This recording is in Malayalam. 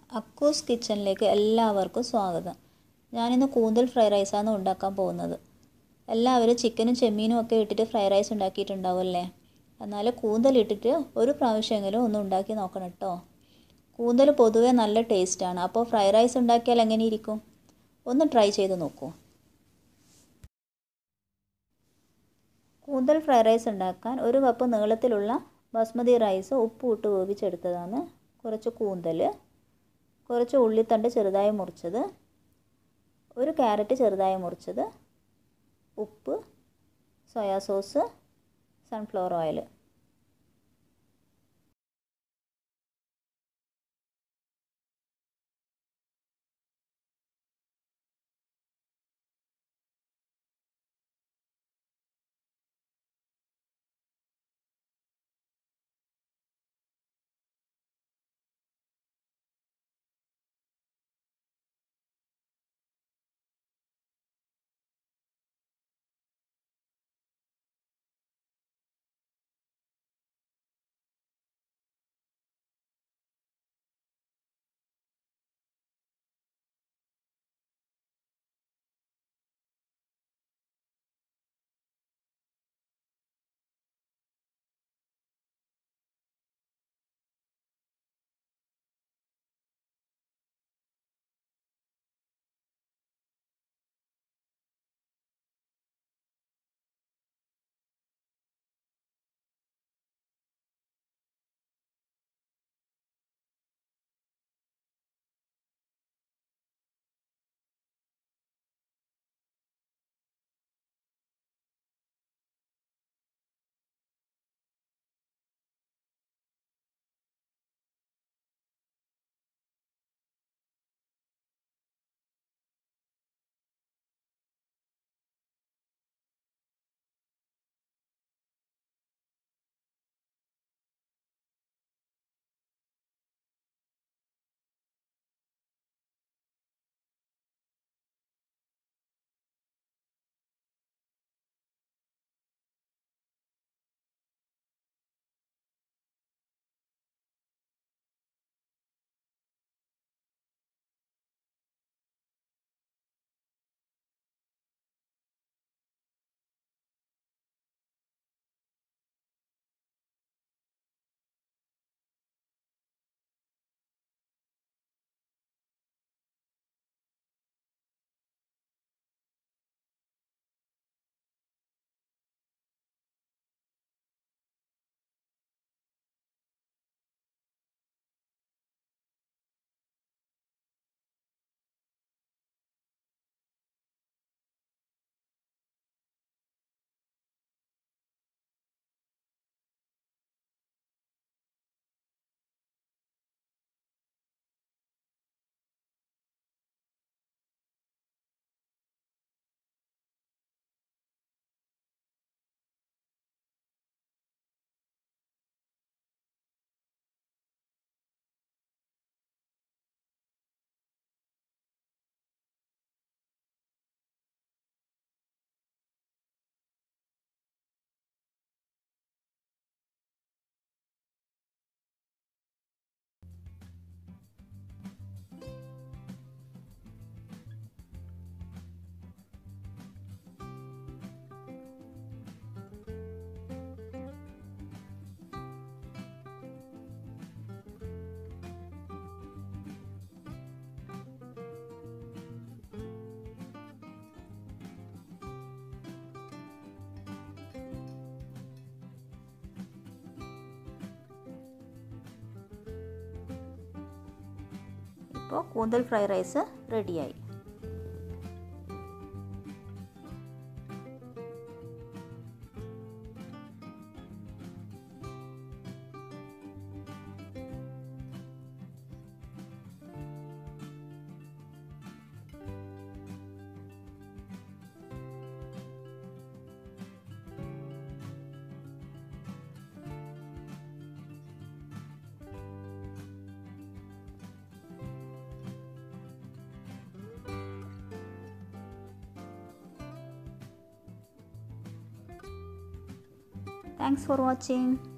അക്കൂസ് കിച്ചണിലേക്ക് എല്ലാവർക്കും സ്വാഗതം ഞാനിന്ന് കൂന്തൽ ഫ്രൈഡ് റൈസാണ് ഉണ്ടാക്കാൻ പോകുന്നത് എല്ലാവരും ചിക്കനും ചെമ്മീനും ഒക്കെ ഇട്ടിട്ട് ഫ്രൈഡ് റൈസ് ഉണ്ടാക്കിയിട്ടുണ്ടാവും അല്ലേ എന്നാൽ കൂന്തൽ ഇട്ടിട്ട് ഒരു പ്രാവശ്യമെങ്കിലും ഒന്ന് ഉണ്ടാക്കി നോക്കണം കേട്ടോ കൂന്തൽ പൊതുവേ നല്ല ടേസ്റ്റാണ് അപ്പോൾ ഫ്രൈഡ് റൈസ് ഉണ്ടാക്കിയാൽ എങ്ങനെ ഇരിക്കും ഒന്ന് ട്രൈ ചെയ്ത് നോക്കൂ കൂന്തൽ ഫ്രൈഡ് റൈസ് ഉണ്ടാക്കാൻ ഒരു കപ്പ് നീളത്തിലുള്ള ബസ്മതി റൈസ് ഉപ്പ് ഇട്ട് വേവിച്ചെടുത്തതാണ് കുറച്ച് കൂന്തൽ കുറച്ച് ഉള്ളിത്തണ്ട് ചെറുതായി മുറിച്ചത് ഒരു ക്യാരറ്റ് ചെറുതായി മുറിച്ചത് ഉപ്പ് സോയാ സോസ് സൺഫ്ലവർ ഓയിൽ ഇപ്പോൾ കൂന്തൽ ഫ്രൈഡ് റൈസ് റെഡിയായി Thanks for watching.